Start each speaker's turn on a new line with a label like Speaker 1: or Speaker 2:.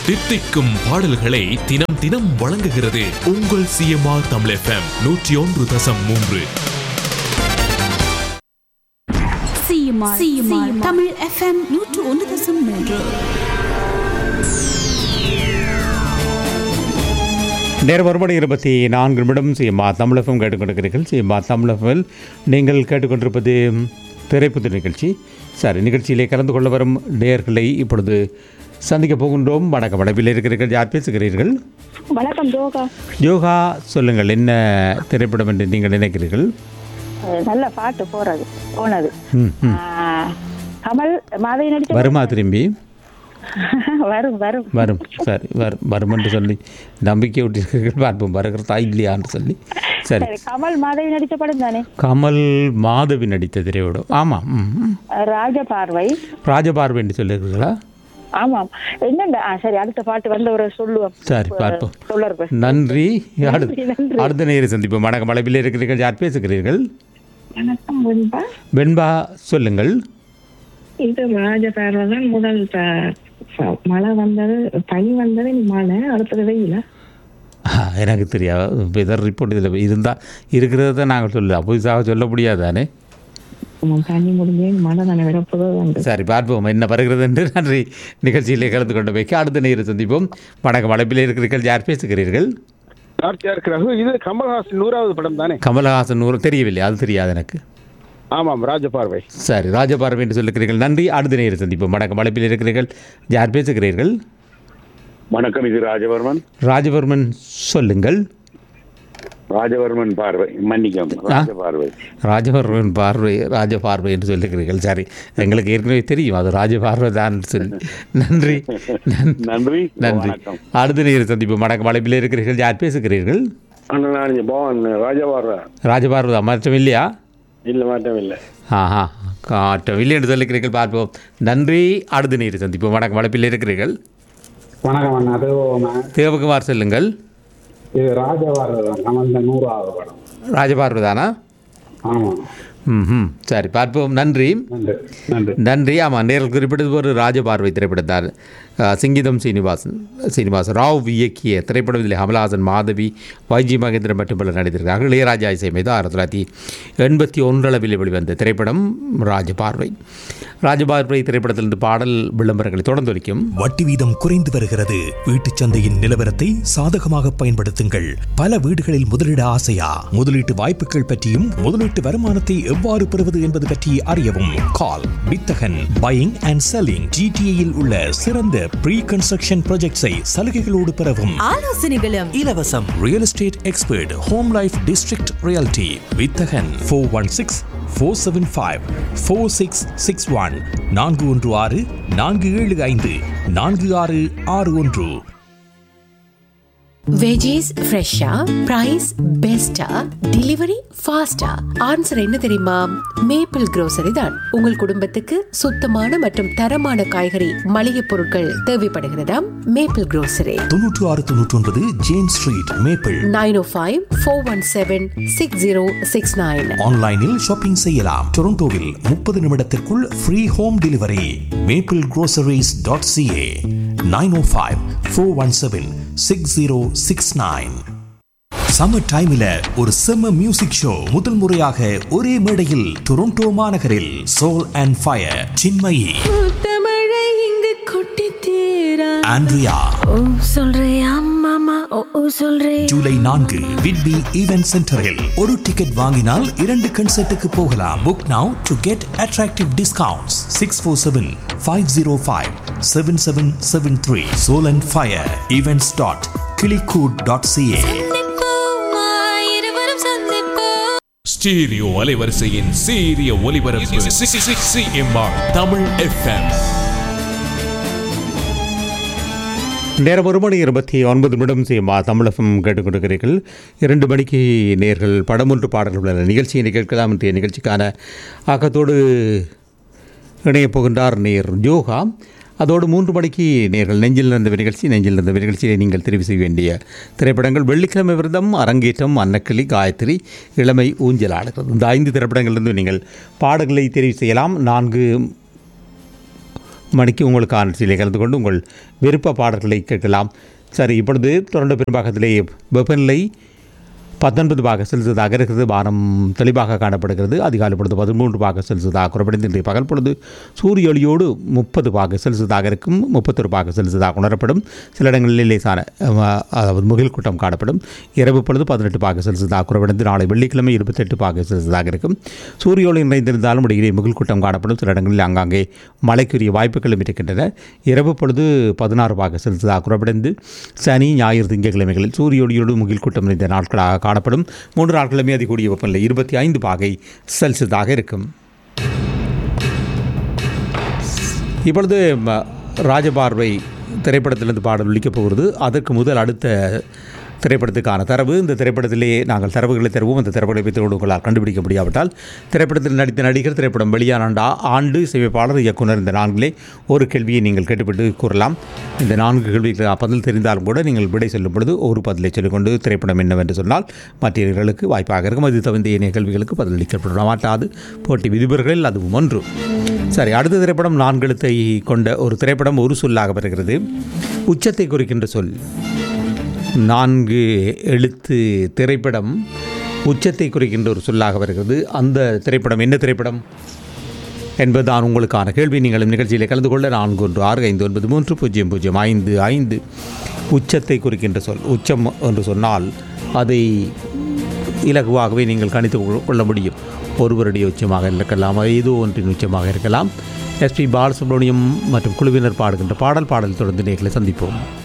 Speaker 1: தித்திக்கும் பாடல்களை தினம் தினம் வழங்குகிறது உங்கள் சிஎம்ஆர் தமிழ் எஃப்எம் நூற்றி ஒன்று தசம் மூன்று
Speaker 2: சிஎம்ஆர் சிஎம்ஆர் தமிழ் எஃப்எம் நூற்று ஒன்று தசம் மூன்று
Speaker 3: நேரம் ஒரு மணி இருபத்தி நான்கு நிமிடம் சிஎம்மா தமிழகம் கேட்டுக்கொண்டிருக்கிறீர்கள் சிஎம்மா தமிழகத்தில் நீங்கள் கேட்டுக்கொண்டிருப்பது திரைப்புது நிகழ்ச்சி சரி நிகழ்ச்சியிலே கலந்து கொள்ள வரும் நேயர்களை இப்பொழுது சந்திக்க போகின்றோம் வணக்கம் வடப்பில் இருக்கிறீர்கள் யார் பேசுகிறீர்கள்
Speaker 4: வணக்கம் ஜோகா
Speaker 3: யோகா சொல்லுங்கள் என்ன திரைப்படம் என்று நீங்கள் நினைக்கிறீர்கள்
Speaker 4: அஹ் நல்ல பாட்டு போறது போனது
Speaker 3: ம் ம்
Speaker 4: ஆஹ் கமல் மாதை நடிச்ச
Speaker 3: வருமா திரும்பி
Speaker 4: வரும் வரும்
Speaker 3: வரும் சரி வரும் வரும் என்று சொல்லி நம்பிக்கை விட்டிருக்கிறீர்கள் பார்ப்போம் வருகிறதா இல்லையான்னு சொல்லி சரி
Speaker 4: சரி கமல் மாதவி நடிச்ச படம் தானே
Speaker 3: கமல் மாதவி நடித்த திரைப்படம் ஆமாம் ம், ம்.
Speaker 4: அஹ் ராஜபார்வை
Speaker 3: ராஜபார்வை என்று சொல்லுகிறீர்களா
Speaker 4: ஆமாம் என்னண்டா ஆ, சரி அடுத்த பாட்டு வந்து ஒரு சொல்லுவோம்
Speaker 3: சரி பார்ப்போம்
Speaker 4: சொல்லர்
Speaker 3: நன்றி அடுத்த அடுத்த நேரம் சந்திப்போம் வணக்கம் மலைப்பில் இருக்கிறீர்கள் யார் பேசுகிறீர்கள்
Speaker 5: வணக்கம் வெண்பா
Speaker 3: வெண்பா சொல்லுங்கள்
Speaker 5: இது ராஜபார்வை தான் முதல் ப- ப- மழை வந்தது பனி வந்தது இனி மழை அடுத்தது வெயில
Speaker 3: ஆ, எனக்கு தெரியாது வெதர் ரிப்போர்ட் இதில் இருந்தால் இருக்கிறத நாங்கள் சொல்லலாம் புதுசாக சொல்ல முடியாதானே
Speaker 5: தண்ணி முடிஞ்சு மழை தானே வரப்போதோ வந்து
Speaker 3: சரி பார்ப்போம் என்ன வருகிறது என்று நன்றி நிகழ்ச்சியிலே கலந்து கொண்டு வைக்க அடுத்த நேரம் சந்திப்போம் வணக்கம் மலைப்பில் இருக்கிறீர்கள் யார் பேசுகிறீர்கள்
Speaker 6: நார்த்தியா இருக்கிறார்கள் இது கமல்ஹாசன் நூறாவது படம் தானே
Speaker 3: கமலஹாசன் ஊர் தெரியவில்லை அது தெரியாது எனக்கு
Speaker 6: ஆமாம் ராஜபார்வை
Speaker 3: சரி ராஜபார்வை என்று சொல்லுகிறீர்கள் நன்றி அடுத்த நேரம் சந்திப்போம் வணக்கம் மலைப்பில் இருக்கிறீர்கள் யார் பேசுகிறீர்கள்
Speaker 7: வணக்கம் இது ராஜவர்மன்
Speaker 3: ராஜவர்மன் சொல்லுங்கள்
Speaker 7: ராஜவர்மன் பார்வை மன்னிக்கம் ராஜ பார்வை
Speaker 3: ராஜவர்மன் பார்வை ராஜ பார்வை என்று சொல்லுகிறீர்கள் சரி எங்களுக்கு ஏற்கனவே தெரியும் அது ராஜ பார்வை தான் சொல்லி நன்றி நன்-
Speaker 7: நன்றி
Speaker 3: நன்றி
Speaker 7: வணக்கம்
Speaker 3: அடுத்த நேரம் சந்திப்போம் வணக்கம் மலைப்பில் இருக்கிறீர்கள் யார் பேசுகிறீர்கள்
Speaker 7: அண்ணா, நான் இங்க பவன் ராஜபார்வை
Speaker 3: ராஜபார்வை மாற்றம் இல்லையா
Speaker 7: இல்ல மாட்டம் இல்லை
Speaker 3: ஆஹா காட்டம் இல்லை என்று சொல்லுகிறீர்கள் பார்ப்போம் நன்றி அடுத்த நேரம் சந்திப்போம் வணக்கம் மலைப்பில் இருக்கிறீர்கள்
Speaker 8: வணக்கம் அண்ணா அது
Speaker 3: தேவகுமார் சொல்லுங்கள்
Speaker 8: இது ராஜபாரதம் கமல்ந்த நூறாவது படம்
Speaker 3: ராஜபார்வை தானா
Speaker 8: ஆமாம்
Speaker 3: ம் சரி பார்ப்போம் நன்றி
Speaker 8: நன்றி நன்றி
Speaker 3: நன்றி ஆமாம் நேரில் குறிப்பிட்டது ஒரு ராஜபார்வை திரைப்படத்தார் அஹ், சிங்கிதம் சீனிவாசன் சீனிவாசன் ராவ் இயக்கிய திரைப்படம் இதில் கமலஹாசன் மாதவி வைஜி மகேந்திரன் மற்றும் பலர் நடித்திருக்கிறார்கள் இளையராஜா இசையமைத்து ஆயிரத்தி தொள்ளாயிரத்தி எண்பத்தி ஒன்றளவில் வெளிவந்த திரைப்படம் ராஜபார்வை ராஜபார்வை திரைப்படத்திலிருந்து பாடல் விளம்பரங்களை தொடர்ந்து ஒலிக்கும்
Speaker 9: வட்டி வீதம் குறைந்து வருகிறது வீட்டுச் சந்தையின் நிலவரத்தை சாதகமாக பயன்படுத்துங்கள் பல வீடுகளில் முதலீட ஆசையா முதலீட்டு வாய்ப்புகள் பற்றியும் முதலீட்டு வருமானத்தை எவ்வாறு பெறுவது என்பது பற்றி அறியவும் கால் வித்தகன் பையிங் அண்ட் செல்லிங் ஜிடிஏயில் உள்ள சிறந்த ப்ரீ கன்ஸ்ட்ரக்ஷன் ப்ராஜெக்ட்ஸை சலுகைகளோடு பெறவும்
Speaker 2: ஆலோசனைகளும்
Speaker 9: இலவசம் real estate expert home life district reality வித்தகன் four one six four seven five four six six one நான்கு ஒன்று ஆறு நான்கு ஏழு ஐந்து நான்கு ஆறு ஆறு ஒன்று
Speaker 10: வெஜிஸ் ஃப்ரெஷ்ஷா பிரைஸ் பெஸ்டா டெலிவரி ஃபாஸ்டா ஆன்சர் என்ன தெரியுமா மேப்பிள் grocery தான் உங்கள் குடும்பத்துக்கு சுத்தமான மற்றும் தரமான காய்கறி மளிகை பொருட்கள் தேவைப்படுகிறதாம் மேப்பிள் grocery
Speaker 9: தொன்னூற்று ஆறு தொன்னூற்றி ஒன்பது James street maple
Speaker 10: nine O five four one seven six zero six nine
Speaker 9: ஆன்லைனில் ஷாப்பிங் செய்யலாம் டொரண்டோவில் முப்பது நிமிடத்திற்குள் free home delivery maple groceries dot CA nine O five four one seven six zero six nine summer டைம்ல ஒரு செம்ம music show முதல் முறையாக ஒரே மேடையில் டொரண்டோ மாநகரில் சோல் அண்ட் ஃபயர் சின்மயி
Speaker 2: தமிழை இங்கு கொட்டி தீரா
Speaker 9: ஆண்ட்ரியா
Speaker 2: ஓ சொல்றியா மாமா ஓ ஓ சொல்றே
Speaker 9: ஜூலை நான்கு விட்பி ஈவென்ட் சென்டரில் ஒரு டிக்கெட் வாங்கினால் இரண்டு கன்சர்ட்டுக்கு போகலாம் book now to get attractive discounts six four seven five zero five seven seven seven three soul and fire events dot கிளிகூட் டாட் சிஏ
Speaker 2: இருவரும் சந்திப்போம்
Speaker 1: ஸ்டீரியோ அலைவரிசையின் சீரிய ஒலிபரப்பு சிஎம்ஆர் தமிழ் எஃப்எம்
Speaker 3: நேரம் ஒரு மணி இருபத்தி ஒன்பது நிமிடம் செய்யுமா தமிழகம் கேட்டுக்கொண்டிருக்கிறீர்கள் இரண்டு மணிக்கு நேர்கள் படமொன்று பாடல்கள் உள்ள நிகழ்ச்சியை கேட்கலாம் இன்றைய நிகழ்ச்சிக்கான ஆக்கத்தோடு இணையப் போகின்றார் நேர் யோகா அதோடு மூன்று மணிக்கு நேர்கள் நெஞ்சில் இருந்த நிகழ்ச்சி நெஞ்சில் இருந்த நிகழ்ச்சியை நீங்கள் தெரிவு செய்ய வேண்டிய திரைப்படங்கள் வெள்ளிக்கிழமை விரதம் அரங்கேற்றம் அன்னக்கிளி காயத்ரி இளமை ஊஞ்சல் ஆடுகிறது இந்த ஐந்து திரைப்படங்களிலிருந்து நீங்கள் பாடல்களை தெரிவு செய்யலாம் நான்கு மணிக்கு உங்களுக்கான நிகழ்ச்சியிலே கலந்து கொண்டு உங்கள் விருப்ப பாடல்களை கேட்கலாம் சரி இப்பொழுது தொடர்ந்து பெரும்பாகத்திலே வெப்பநிலை பத்தொன்பது பாக செல்சியஸாக இருக்கிறது வானம் தெளிவாக காணப்படுகிறது அதிகாலை பொழுது பதிமூன்று பாக செல்சியஸாக குறைபடைந்து இன்றைய பகல் பொழுது சூரிய ஒளியோடு முப்பது பாக செல்சியஸாக இருக்கும் முப்பத்தொரு பாக செல்சியஸாக உணரப்படும் சில இடங்களில் லேசான அஹ், அதாவது முகில் கூட்டம் காணப்படும் இரவு பொழுது பதினெட்டு பாக செல்சியஸாக குறைபடைந்து நாளை வெள்ளிக்கிழமை இருபத்தெட்டு பாக செல்சியஸாக இருக்கும் சூரிய ஒளி நிறைந்திருந்தாலும் இடையிலே முகில் கூட்டம் காணப்படும் சில இடங்களில் ஆங்காங்கே மழைக்குரிய வாய்ப்புகளும் இருக்கின்றன இரவு பொழுது பதினாறு பாக செல்சியஸாக குறைபடைந்து சனி ஞாயிறு திங்கட்கிழமைகளில் சூரிய ஒளியோடு முகில் கூட்டம் நிறைந்த நாட்களாக காணப்படும் மூன்று நாட்களுமே அதிகூடிய வெப்பநிலை இருபத்தி ஐந்து பாகை செல்சியஸாக இருக்கும் இப்பொழுது ம, ராஜபார்வை திரைப்படத்திலிருந்து பாடல் ஒலிக்கப் போகிறது அதற்கு முதல் அடுத்த திரைப்படத்துக்கான தரவு இந்த திரைப்படத்திலே நாங்கள் தரவுகளை தருவோம் அந்த திரைப்படத்தை வைத்து உங்களால் கண்டுபிடிக்க முடியாவிட்டால் திரைப்படத்தில் நடித்த நடிகர் திரைப்படம் வெளியான ஆண்டா- ஆண்டு இசையமைப்பாளர் இயக்குனர் இந்த நான்கிலே ஒரு கேள்வியை நீங்கள் கேட்டுவிட்டு கூறலாம் இந்த நான்கு கேள்விக்கு பதில் தெரிந்தாலும் கூட நீங்கள் விடை சொல்லும் பொழுது ஒரு பதிலை சொல்லிக்கொண்டு திரைப்படம் என்னவென்று சொன்னால் மற்றவர்களுக்கு வாய்ப்பாக இருக்கும் அது தவிர்த்த ஏனைய கேள்விகளுக்கு பதிலளிக்கப்பட மாட்டாது போட்டி விதிபர்களில் அதுவும் ஒன்று சரி அடுத்த திரைப்படம் நான்கு எழுத்தை கொண்ட ஒரு திரைப்படம் ஒரு சொல்லாக வருகிறது உச்சத்தை குறிக்கின்ற சொல் நான்கு எழுத்து திரைப்படம் உச்சத்தை குறிக்கின்ற ஒரு சொல்லாக வருகிறது அந்த திரைப்படம் என்ன திரைப்படம் என்பதுதான் உங்களுக்கான கேள்வி நீங்கள் நிகழ்ச்சியில் கலந்து கொள்ள நான்கு ஒன்று ஆறு ஐந்து ஒன்பது மூன்று பூஜ்ஜியம் பூஜ்ஜியம் ஐந்து ஐந்து உச்சத்தை குறிக்கின்ற சொல் உச்சம் என்று சொன்னால் அதை இலகுவாகவே நீங்கள் கணித்து கொ- கொள்ள முடியும் ஒருவருடைய உச்சமாக இருக்கலாம் ஏதோ ஒன்றின் உச்சமாக இருக்கலாம் எஸ்பி பாலசுப்ரமணியம் மற்றும் குழுவினர் பாடுகின்ற பாடல் பாடல் தொடர்ந்து நேர்களை சந்திப்போம்